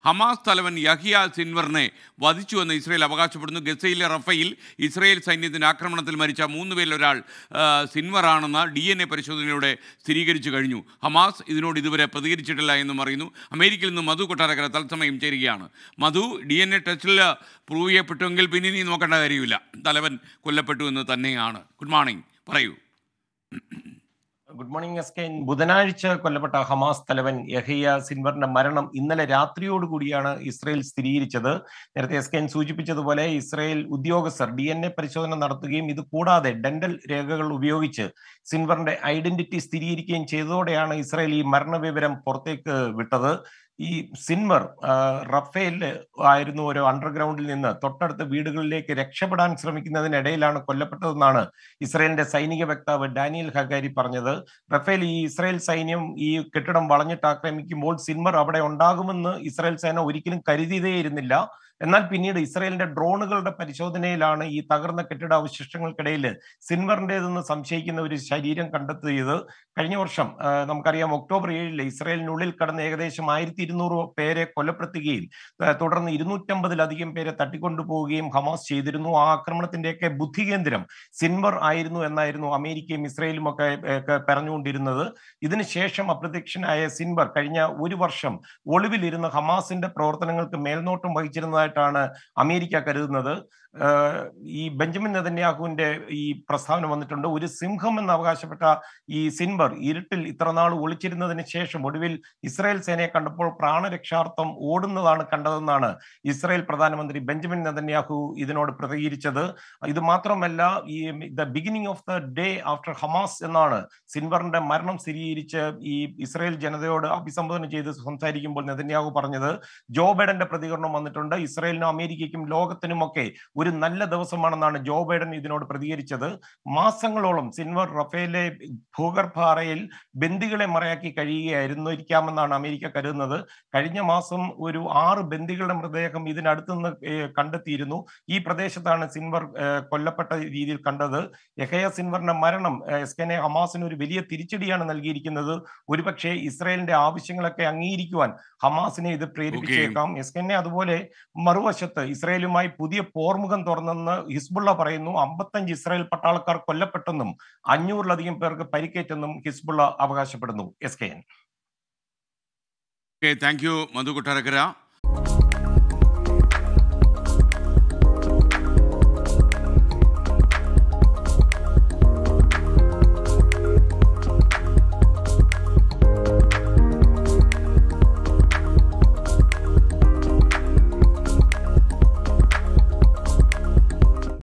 Hamas തലവൻ Yahya സിൻവറിനെ വധിച്ചുവെന്ന് Israel അവകാശപ്പെടുന്നു ഗസയിലെ റഫയിൽ ഇസ്രയേൽ സൈന്യത്തിൻ്റെ ആക്രമണത്തിൽ മരിച്ച മൂന്ന് പേരിൽ ഒരാൾ ആ, സിൻവറാണെന്ന് ഡി എൻ എ പരിശോധനയിലൂടെ സ്ഥിരീകരിച്ചു കഴിഞ്ഞു ഹമാസ് ഇതിനോട് ഇതുവരെ പ്രതികരിച്ചിട്ടില്ല എന്നും അറിയുന്നു അമേരിക്കയിൽ നിന്ന് മധു കൊട്ടാരക്കര തത്സമയം ചേരുകയാണ് മധു ഡി എൻ എ ടെസ്റ്റിൽ പ്രൂവ് ചെയ്യപ്പെട്ടുവെങ്കിൽ പിന്നെ നീ നോക്കേണ്ട കാര്യമില്ല തലവൻ കൊല്ലപ്പെട്ടു എന്ന് തന്നെയാണ് ഗുഡ് മോർണിംഗ് പറയൂ ഗുഡ് മോർണിംഗ് എസ് കെ ബുധനാഴ്ച കൊല്ലപ്പെട്ട ഹമാസ് തലവൻ യഹിയ സിൻവറിന്റെ മരണം ഇന്നലെ രാത്രിയോടുകൂടിയാണ് ഇസ്രയേൽ സ്ഥിരീകരിച്ചത് നേരത്തെ എസ് കെ സൂചിപ്പിച്ചതുപോലെ ഇസ്രയേൽ ഉദ്യോഗസ്ഥർ ഡി എൻ എ പരിശോധന നടത്തുകയും ഇത് കൂടാതെ ഡെന്റൽ രേഖകൾ ഉപയോഗിച്ച് സിൻവറിന്റെ ഐഡന്റിറ്റി സ്ഥിരീകരിക്കുകയും ചെയ്തതോടെയാണ് ഇസ്രയേൽ ഈ മരണവിവരം പുറത്തേക്ക് വിട്ടത് ഈ സിൻവർ ആ, റഫേലില് ആയിരുന്നു ഒരു അണ്ടർഗ്രൗണ്ടിൽ നിന്ന് തൊട്ടടുത്ത വീടുകളിലേക്ക് രക്ഷപ്പെടാൻ ശ്രമിക്കുന്നതിനിടയിലാണ് കൊല്ലപ്പെട്ടതെന്നാണ് ഇസ്രയേലിന്റെ സൈനിക വക്താവ് ഡാനിയൽ ഹഗാരി പറഞ്ഞത് റഫേൽ ഈ ഇസ്രായേൽ സൈന്യം ഈ കെട്ടിടം വളഞ്ഞിട്ട് ആക്രമിക്കുമ്പോൾ സിൻവർ അവിടെ ഉണ്ടാകുമെന്ന് ഇസ്രായേൽ സേന ഒരിക്കലും കരുതിയതേയിരുന്നില്ല എന്നാൽ പിന്നീട് ഇസ്രായേലിന്റെ ഡ്രോണുകളുടെ പരിശോധനയിലാണ് ഈ തകർന്ന കെട്ടിട അവശിഷ്ടങ്ങൾക്കിടയിൽ സിൻവറിന്റേതെന്ന് സംശയിക്കുന്ന ഒരു ശരീരം കണ്ടെത്തിയത് കഴിഞ്ഞ വർഷം ആ, നമുക്കറിയാം ഒക്ടോബർ ഏഴില് ഇസ്രായേലിനുള്ളിൽ കടന്ന് ഏകദേശം ആയിരത്തി ഇരുന്നൂറ് പേരെ കൊലപ്പെടുത്തുകയും ആ, തുടർന്ന് ഇരുന്നൂറ്റമ്പതിലധികം പേരെ തട്ടിക്കൊണ്ടുപോവുകയും ഹമാസ് ചെയ്തിരുന്നു ആ ആക്രമണത്തിന്റെയൊക്കെ ബുദ്ധികേന്ദ്രം സിൻവർ ആയിരുന്നു എന്നായിരുന്നു അമേരിക്കയും ഇസ്രയേലും ഒക്കെ ഒക്കെ പറഞ്ഞുകൊണ്ടിരുന്നത് ഇതിനുശേഷം അപ്രത്യക്ഷനായ സിൻവർ കഴിഞ്ഞ ഒരു വർഷം ഒളിവിലിരുന്ന ഹമാസിന്റെ പ്രവർത്തനങ്ങൾക്ക് മേൽനോട്ടം വഹിച്ചിരുന്നതായിട്ടാണ് അമേരിക്ക കരുതുന്നത് ആഹ് ഈ ബെഞ്ചമിൻ നെതന്യാഹുവിന്റെ ഈ പ്രസ്താവന വന്നിട്ടുണ്ട് ഒരു സിംഹം എന്ന് അവകാശപ്പെട്ട ഈ സിൻവർ ഇരുട്ടിൽ ഇത്രനാൾ ഒളിച്ചിരുന്നതിന് ശേഷം ഒടുവിൽ ഇസ്രായേൽ സേനയെ കണ്ടപ്പോൾ പ്രാണരക്ഷാർത്ഥം ഓടുന്നതാണ് കണ്ടതെന്നാണ് ഇസ്രായേൽ പ്രധാനമന്ത്രി ബെഞ്ചമിൻ നെതന്യാഹു ഇതിനോട് പ്രതികരിച്ചത് ഇത് മാത്രമല്ല ഈ the beginning of the day after Hamas എന്നാണ് സിൻവറിന്റെ മരണം സ്ഥിരീകരിച്ച് ഈ ഇസ്രായേൽ ജനതയോട് അഭിസംബോധന ചെയ്ത് സംസാരിക്കുമ്പോൾ നെതന്യാഹു പറഞ്ഞത് ജോ ബൈഡന്റെ പ്രതികരണം വന്നിട്ടുണ്ട് ഇസ്രായേലിനും അമേരിക്കയ്ക്കും ലോകത്തിനുമൊക്കെ ഒരു നല്ല ദിവസമാണെന്നാണ് ജോ ബൈഡൻ ഇതിനോട് പ്രതികരിച്ചത് മാസങ്ങളോളം സിൻവർ റഫേലെ ഭൂഗർഭ അറയിൽ ബന്ദികളെ മറയാക്കി കഴിയുകയായിരുന്നു ഇരിക്കാമെന്നാണ് അമേരിക്ക കരുതുന്നത് കഴിഞ്ഞ മാസം ഒരു ആറ് ബന്ദികളുടെ മൃതദേഹം ഇതിനടുത്ത് നിന്ന് ഏഹ്, കണ്ടെത്തിയിരുന്നു ഈ പ്രദേശത്താണ് സിൻവർ ഏഹ്, കൊല്ലപ്പെട്ട രീതിയിൽ കണ്ടത് യഹയ സിൻവറിന്റെ മരണം ഏഹ്, എസ്കനെ ഹമാസിന് ഒരു വലിയ തിരിച്ചടിയാണ് നൽകിയിരിക്കുന്നത് ഒരുപക്ഷെ ഇസ്രായേലിന്റെ ആവശ്യങ്ങളൊക്കെ അംഗീകരിക്കുവാൻ ഹമാസിനെ ഇത് പ്രേരിപ്പിച്ചേക്കാം എസ്കനെ അതുപോലെ മറുവശത്ത് ഇസ്രായേലുമായി പുതിയ പോർമുഖം തുറന്നെന്ന് ഹിസ്ബുള്ള പറയുന്നു അമ്പത്തഞ്ച് ഇസ്രായേൽ പട്ടാളക്കാർ കൊല്ലപ്പെട്ടെന്നും അഞ്ഞൂറിലധികം പേർക്ക് പരിക്കേറ്റെന്നും ഹിസ്ബുള്ള അവകാശപ്പെടുന്നു S K N okay thank you Madhu Kottarakkara